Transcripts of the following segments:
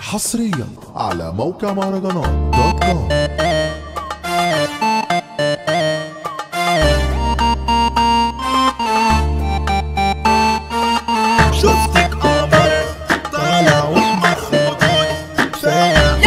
حصريا على موقع مهرجانات دوت كوم شفتك قمر طالع واحمر خدود فاهم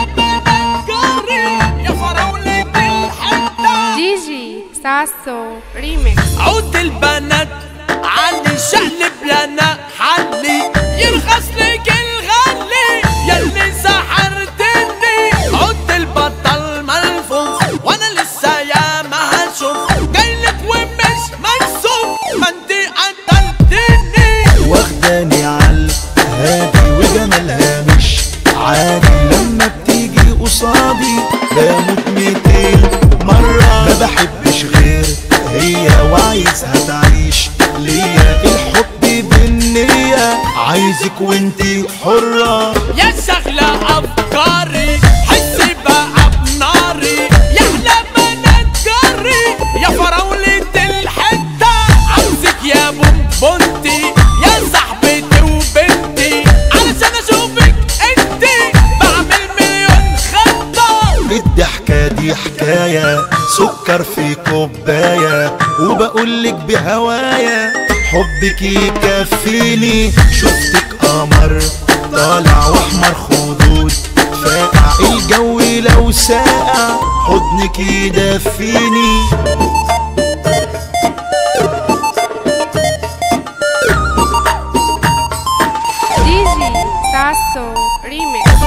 جيجي ساسو ريميكس عود البنات علي شقلب لنا حلي يرخص لك الغلي يلي سحرتني عود البطل ملفوف وانا لسه يا ما هشوف جايلك ومش مكسوف ما انت قتلتني واخداني عال هادي وجمالها مش عادي لما بتيجي قصادي بموت ميتين مرة ما بحبش غير هي وعايزها تعيش ليا الحب بالنية عايزك وانتي حرة يا شغلة أفكاري حسي بقى بناري يا أحلى بنات جاري يا فراولة الحتة عاوزك يا بونبونتي يا صاحبتي وبنتي علشان أشوفك انتي بعمل مليون خطة الضحكة دي حكاية سكر في كوباية وبقولك بهوايا حبك يكفيني شفتك قمر طالع واحمر خدود فاقع الجو لو ساقع حضنك يدفيني جيجي ساسو ريميكس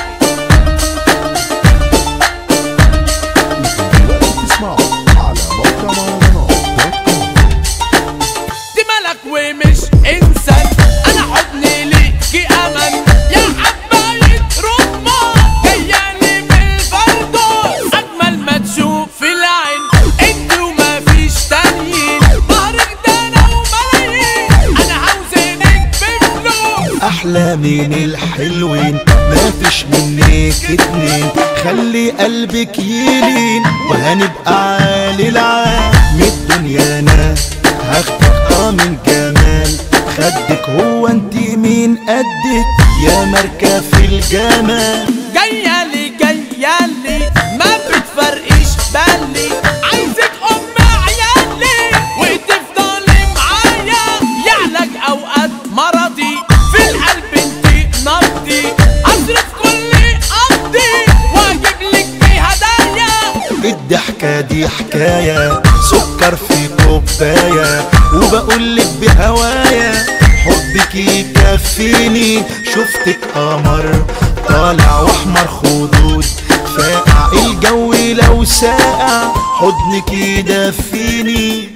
دلوقتي تسمعوا على موقع مهرجانات دوت كوم دي ملك ومش إنسان أنا حضني ليكي أمل يا حباية رمان جايالي من الفردوس أجمل ما تشوف في العين أنت وما فيش تانيين مهرك ده أنا وملايين أنا عاوزينك بفلوس احلى من الحلوين ما فيش منك اتنين خلي قلبك يلين وهنبقى عالي العال من الدنيا انا هاخدك اه من جمال خدك هو انت مين قدك يا ماركة في الجمال جايالي جايالي ما بتفرقش بالي عايزك ام عيالي وتفضلي معايا يعلق اوقات مرضي في القلب انت نبضي اصرف كل قبضي واجيب لك في هدايا الضحكة دي حكاية سكر في كوباية وبقولك بهوايا حبك يكفيني شفتك قمر طالع واحمر خدود فاقع الجو لو ساقع حضنك يدفيني